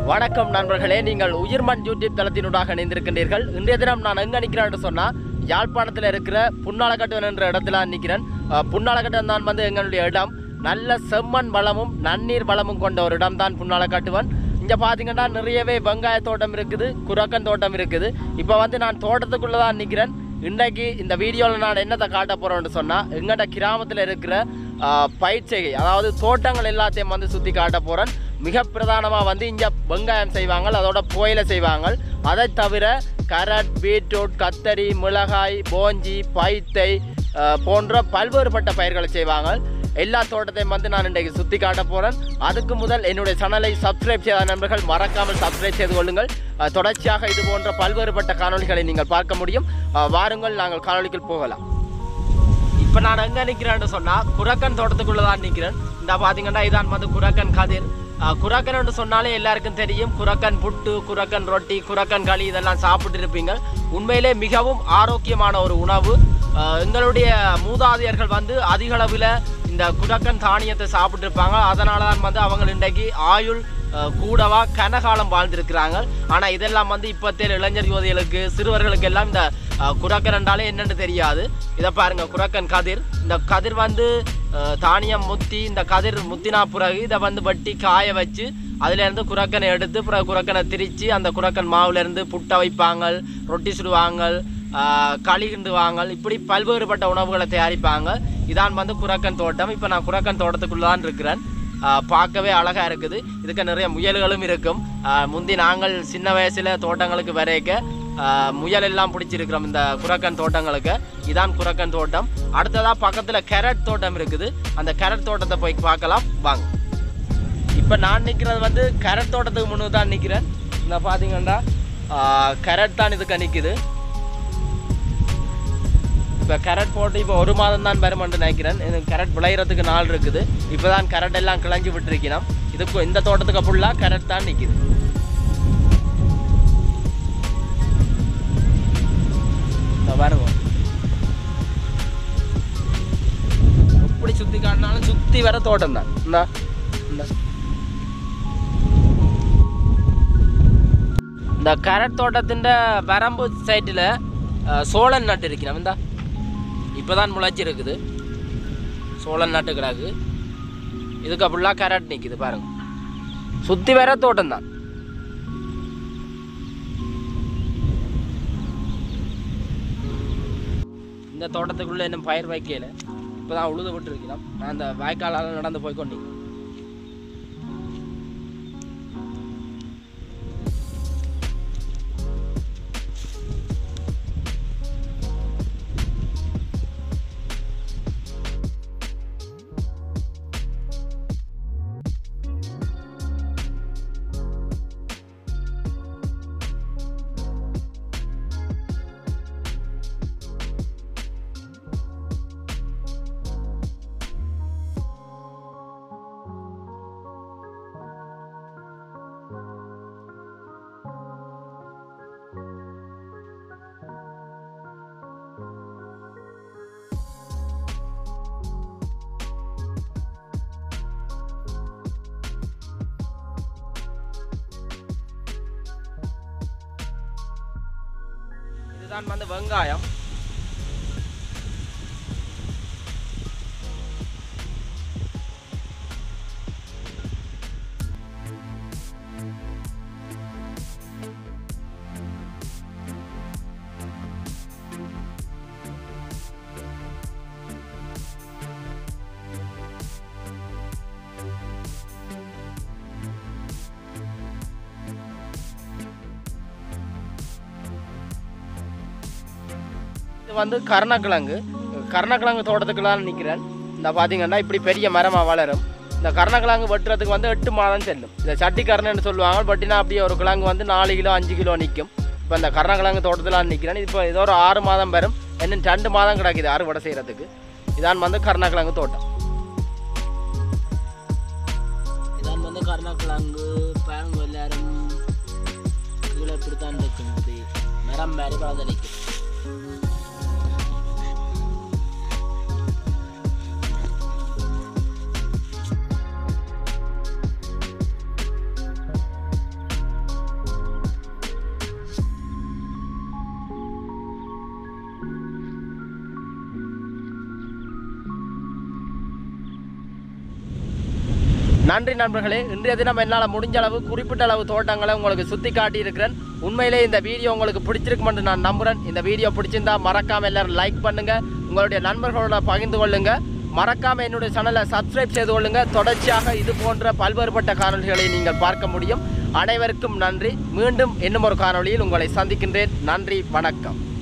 வணக்கம் நண்பர்களே நீங்கள் உயிர்மண் யூடியூப் தளத்தினூடாக இணைந்திருக்கின்றீர்கள் இன்றைய தினம் நான் எங்கே நிற்கிறேன் சொன்னால் யாழ்ப்பாணத்தில் இருக்கிற புன்னாலக்கட்டுவன் என்ற இடத்துல நிற்கிறேன் அஹ், புன்னாலக்கட்டுவன் தான் வந்து எங்களுடைய இடம் நல்ல செம்மண் வளமும் நன்னீர் வளமும் கொண்ட ஒரு இடம் தான் புன்னாலக்கட்டுவன் இங்கே பார்த்தீங்கன்னா நிறையவே வெங்காய தோட்டம் இருக்குது குரக்கன் தோட்டம் இருக்குது இப்போ வந்து நான் தோட்டத்துக்குள்ளே தான் நிற்கிறேன் இன்றைக்கு இந்த வீடியோவில் நான் என்னத்தை காட்ட போகிறேன்னு சொன்னால் எங்கள்ட கிராமத்தில் இருக்கிற ஆஹ், பயிர்ச்செய்கை அதாவது தோட்டங்கள் எல்லாத்தையும் வந்து சுற்றி காட்ட போகிறேன் மிக பிரதானமாக வந்து இங்கே வெங்காயம் செய்வாங்க அதோட புயலை செய்வாங்க அதை தவிர கரட் பீட்ரூட் கத்தரி மிளகாய் போஞ்சி பைத்தை ஆஹ், போன்ற பல்வேறுபட்ட பயிர்களை செய்வாங்க எல்லா தோட்டத்தையும் வந்து நான் இன்றைக்கு சுற்றி காட்ட போகிறேன் அதுக்கு முதல் என்னுடைய சேனலை சப்ஸ்கிரைப் செய்யாத நண்பர்கள் மறக்காமல் சப்ஸ்கிரைப் செய்து கொள்ளுங்கள் அஹ், தொடர்ச்சியாக இது போன்ற பல்வேறுபட்ட காணொளிகளை நீங்கள் பார்க்க முடியும் அஹ், வாருங்கள் நாங்கள் காணொளிக்குள் போகலாம் இப்போ நான் எங்கே நிற்கிறேன்னு சொன்னால் குரக்கன் தோட்டத்துக்குள்ளே தான் நிற்கிறேன் இந்த பார்த்தீங்கன்னா இதான் வந்து குரக்கன் கதிர் அஹ், குரக்கன்னு சொன்னாலே எல்லாருக்கும் தெரியும் குரக்கன் புட்டு குரக்கன் ரொட்டி குரக்கன் களி இதெல்லாம் சாப்பிட்டு இருப்பீங்க உண்மையிலே மிகவும் ஆரோக்கியமான ஒரு உணவு அஹ், எங்களுடைய மூதாதையர்கள் வந்து அதிக அளவில் இந்த குரக்கன் தானியத்தை சாப்பிட்டு இருப்பாங்க அதனால தான் வந்து அவங்க இன்றைக்கு ஆயுள் அஹ், கூடவா கனகாலம் வாழ்ந்திருக்கிறாங்க ஆனால் இதெல்லாம் வந்து இப்போத்தைய இளைஞர் யுவதிகளுக்கு சிறுவர்களுக்கு எல்லாம் இந்த அஹ், குரக்கன் என்றாலே என்னன்னு தெரியாது இதை பாருங்க குரக்கன் கதிர் இந்த கதிர் வந்து அஹ், தானியம் முத்தி இந்த கதிர் முத்தினா பிறகு இதை வந்து வெட்டி காய வச்சு அதுலேருந்து குரக்கனை எடுத்து பிறகு குரக்கனை திரித்து அந்த குரக்கன் மாவுலேருந்து புட்டை வைப்பாங்க ரொட்டி சுடுவாங்க ஆஹ் களி கிண்டுவாங்க இப்படி பல்வேறுபட்ட உணவுகளை தயாரிப்பாங்க இதான் வந்து குரக்கன் தோட்டம் இப்போ நான் குரக்கன் தோட்டத்துக்குள்ள தான் இருக்கிறேன் ஆஹ் பார்க்கவே அழகாக இருக்குது இதுக்கு நிறைய முயல்களும் இருக்கும் ஆஹ் முந்தி நாங்கள் சின்ன வயசில் தோட்டங்களுக்கு வரைக்க ஆஹ் முயல் எல்லாம் பிடிச்சிருக்கிறோம் இந்த குரக்கன் தோட்டங்களுக்கு இதான் குரக்கன் தோட்டம் அடுத்ததாக பக்கத்தில் கேரட் தோட்டம் இருக்குது அந்த கேரட் தோட்டத்தை போய் பார்க்கலாம் வாங்க இப்போ நான் நிற்கிறது வந்து கேரட் தோட்டத்துக்கு முன்னு தான் நிற்கிறேன் இந்த பார்த்தீங்கன்னா கேரட் தான் இதுக்கு நிற்குது இப்போ கேரட் போட்டு இப்போ ஒரு மாதம் தான் வருமென்று நினைக்கிறேன் இது கேரட் விளையிறதுக்கு நாள் இருக்குது இப்போ தான் கேரட் எல்லாம் கிளஞ்சி விட்டுருக்கணும் இதுக்கு இந்த தோட்டத்துக்கு ஃபுல்லாக கேரட் தான் நிற்கிது பாருங்க எப்படி சுற்றி காட்டினாலும் சுற்றி வர தோட்டம் தான் இந்தா, இந்தா. இந்த கேரட் தோட்டத்தின் வரம்பு சைட்டில் சோழன் நட்டு இருக்கிறோம் இந்தா இப்போ தான் முளைச்சிருக்குது சோழன் நட்டு கிடக்கு இதுக்கு ஃபுல்லாக கேரட் நிற்கிது பாருங்க சுற்றி வர தோட்டம் தான் இந்த தோட்டத்துக்குள்ளே இன்னும் பயிர் வைக்கல இப்போ தான் உழுது விட்டுருக்கிறோம் நான் அந்த வாய்க்காலால் நடந்து போய் கொண்டு இதுதான் வந்து வெங்காயம் இது வந்து கருணக்கிழங்கு கருணக்கிழங்கு தோட்டத்துக்குலாம் நிற்கிறேன் இந்த பார்த்தீங்கன்னா இப்படி பெரிய மரமாக வளரும் இந்த கருணக்கிழங்கு வெட்டுறதுக்கு வந்து எட்டு மாதம் செல்லும் இந்த சட்டி கருணைன்னு சொல்லுவாங்க பட்டினா அப்படியே ஒரு கிழங்கு வந்து நாலு கிலோ அஞ்சு கிலோ நிற்கும் இப்போ இந்த கருணக்கிழங்கு தோட்டத்தில் நிற்கிறேன் இப்போ ஏதோ ஒரு ஆறு மாதம் வரும் இன்னும் ரெண்டு மாதம் கிடக்குது அறுவடை செய்கிறதுக்கு இதான் வந்து கருணக்கிழங்கு தோட்டம் இதான் வந்து கருணக்கிழங்கு பாருங்க எல்லாரும் கீழே இப்படித்தான் இருக்கும் இப்படி மரம் மாதிரி வளர்ந்து நிற்கும் நன்றி நண்பர்களே இன்றைய தினம் என்னால் முடிஞ்ச அளவு குறிப்பிட்ட அளவு தோட்டங்களை உங்களுக்கு சுற்றி காட்டியிருக்கிறேன் உண்மையிலே இந்த வீடியோ உங்களுக்கு பிடிச்சிருக்கும் என்று நான் நம்புகிறேன் இந்த வீடியோ பிடிச்சிருந்தா மறக்காம எல்லாரும் லைக் பண்ணுங்க உங்களுடைய நண்பர்களோட பகிர்ந்து கொள்ளுங்க மறக்காம என்னுடைய சேனலை சப்ஸ்கிரைப் செய்து கொள்ளுங்க தொடர்ச்சியாக இது போன்ற பல்வேறுபட்ட காணொளிகளை நீங்கள் பார்க்க முடியும் அனைவருக்கும் நன்றி மீண்டும் இன்னும் ஒரு காணொளியில் உங்களை சந்திக்கின்றேன் நன்றி வணக்கம்